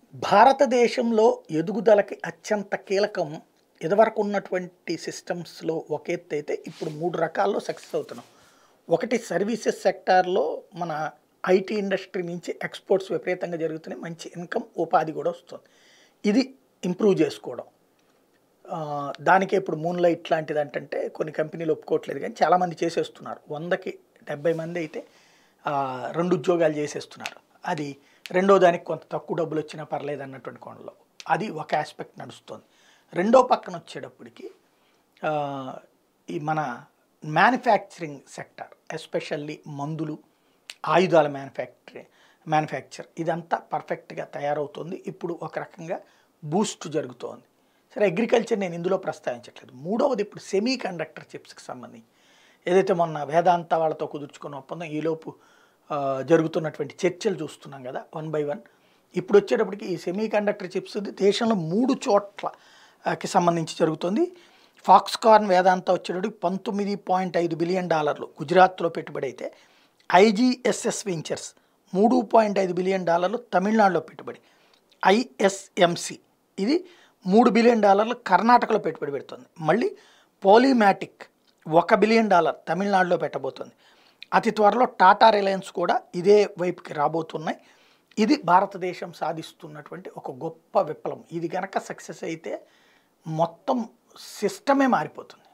భారతదేశంలో ఎదుగుదలకి అత్యంత కీలకం ఇదివరకు ఉన్నటువంటి సిస్టమ్స్లో ఒక ఎత్తు అయితే ఇప్పుడు మూడు రకాల్లో సక్సెస్ అవుతున్నాం ఒకటి సర్వీసెస్ సెక్టార్లో మన ఐటీ ఇండస్ట్రీ నుంచి ఎక్స్పోర్ట్స్ విపరీతంగా జరుగుతున్నాయి మంచి ఇన్కమ్ ఉపాధి కూడా వస్తుంది ఇది ఇంప్రూవ్ చేసుకోవడం ఆ, దానికే ఇప్పుడు మూన్ లైట్ లాంటిది అంటే కొన్ని కంపెనీలు ఒప్పుకోవట్లేదు కానీ చాలామంది చేసేస్తున్నారు వందకి డెబ్బై మంది అయితే ఆ, రెండు ఉద్యోగాలు చేసేస్తున్నారు అది రెండో దానికి కొంత తక్కువ డబ్బులు వచ్చినా పర్లేదు అన్నటువంటి కోణంలో అది ఒక ఆస్పెక్ట్ నడుస్తుంది రెండో పక్కన వచ్చేటప్పటికి ఆ, ఈ మన మ్యానుఫ్యాక్చరింగ్ సెక్టర్ ఎస్పెషల్లీ మందులు ఆయుధాల మ్యానుఫ్యాక్చరింగ్ మ్యానుఫ్యాక్చర్ ఇదంతా పర్ఫెక్ట్గా తయారవుతుంది ఇప్పుడు ఒక రకంగా బూస్ట్ జరుగుతోంది సరే అగ్రికల్చర్ నేను ఇందులో ప్రస్తావించట్లేదు మూడవది ఇప్పుడు సెమీ కండక్టర్ చిప్స్కి సంబంధించి ఏదైతే మొన్న వేదాంత వాళ్ళతో కుదుర్చుకున్న ఒప్పందం ఈలోపు ఆ, జరుగుతున్నటువంటి చర్చలు చూస్తున్నాం కదా వన్ బై వన్ ఇప్పుడు వచ్చేటప్పటికి ఈ సెమీ కండక్టర్ చిప్స్ దేశంలో మూడు చోట్ల ఆ, కి సంబంధించి జరుగుతుంది ఫాక్స్కార్న్ వేదాంత వచ్చేటప్పటికి పంతొమ్మిది పాయింట్ ఐదు బిలియన్ డాలర్లు గుజరాత్లో పెట్టుబడి అయితే ఐజీఎస్ఎస్ వెంచర్స్ మూడు పాయింట్ ఐదు బిలియన్ డాలర్లు తమిళనాడులో పెట్టుబడి ఐఎస్ఎంసి ఇది మూడు బిలియన్ డాలర్లు కర్ణాటకలో పెట్టుబడి పెడుతుంది మళ్ళీ పోలీమాటిక్ ఒక బిలియన్ డాలర్ తమిళనాడులో పెట్టబోతుంది అతి త్వరలో టాటా రిలయన్స్ కూడా ఇదే వైపుకి రాబోతున్నాయి ఇది భారతదేశం సాధిస్తున్నటువంటి ఒక గొప్ప విప్లవం ఇది కనుక సక్సెస్ అయితే మొత్తం సిస్టమే మారిపోతుంది